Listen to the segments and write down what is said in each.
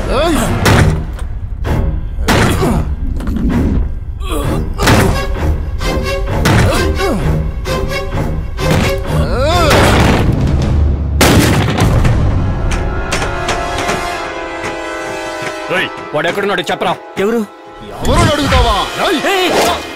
వాడు ఎక్కడున్నాడు చెప్పరా ఎవరు ఎవరు అడుగుతావా ఏయ్!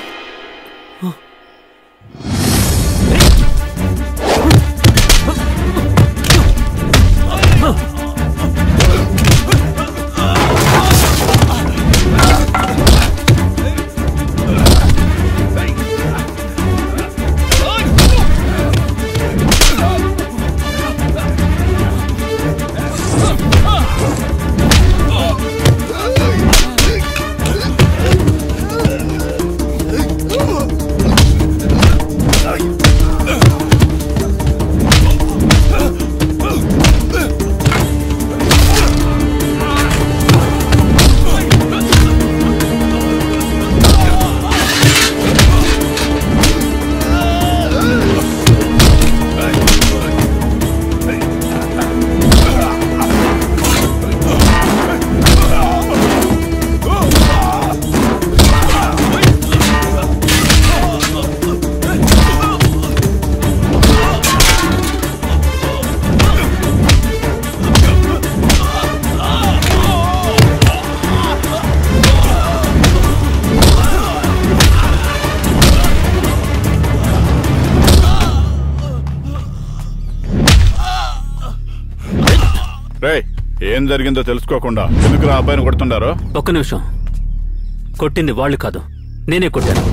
రే ఏం జరిగిందో తెలుసుకోకుండా ఎందుకు ఆ అబ్బాయిని కొడుతుండారో ఒక్క నిమిషం కొట్టింది వాళ్ళు కాదు నేనే కొట్టాను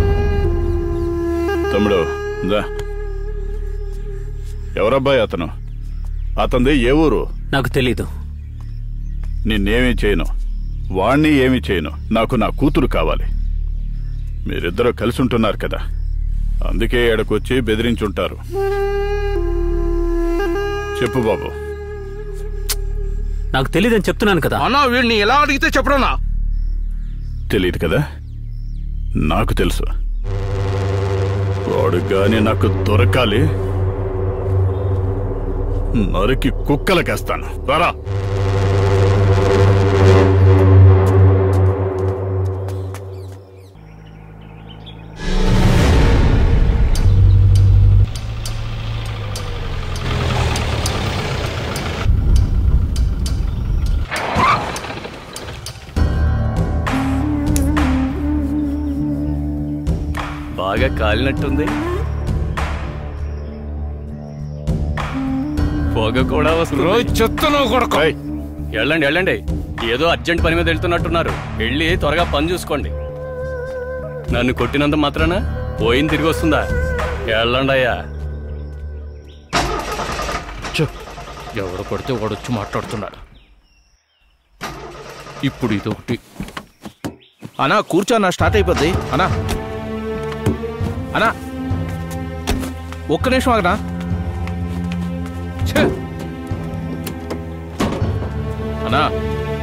తమ్ముడు దా ఎవరబ్బాయి అతను అతనిది ఏ ఊరు నాకు తెలీదు నిన్నేమీ చేయను వాణ్ణి ఏమీ చేయను నాకు నా కూతురు కావాలి మీరిద్దరూ కలిసి ఉంటున్నారు కదా అందుకే ఎడకొచ్చి బెదిరించుంటారు చెప్పు బాబు నాకు తెలీదని చెప్తున్నాను కదా అన్నా వీడిని ఎలా అడిగితే చెప్పడన్నా తెలియదు కదా నాకు తెలుసు వాడు గాని నాకు దొరకాలి నరికి కుక్కలకేస్తాను రారా బాగా కాలినట్టుంది పొగ కూడా వస్తుంది చెత్తను కొడక వెళ్ళండి వెళ్ళండి ఏదో అర్జెంట్ పని మీద వెళ్తున్నట్టున్నారు వెళ్ళి త్వరగా పని చూసుకోండి నన్ను కొట్టినంత మాత్రాన పోయింది తిరిగి వస్తుందా వెళ్ళండి అయ్యా ఎవడు కొడితే వాడొచ్చి మాట్లాడుతున్నాడు ఇప్పుడు ఇది ఒకటి అన్నా కూర్చో అన్న స్టార్ట్ అయిపోద్ది అన్నా అన్నా ఒక్క నిమిషం ఆగనా ఛే! అన్నా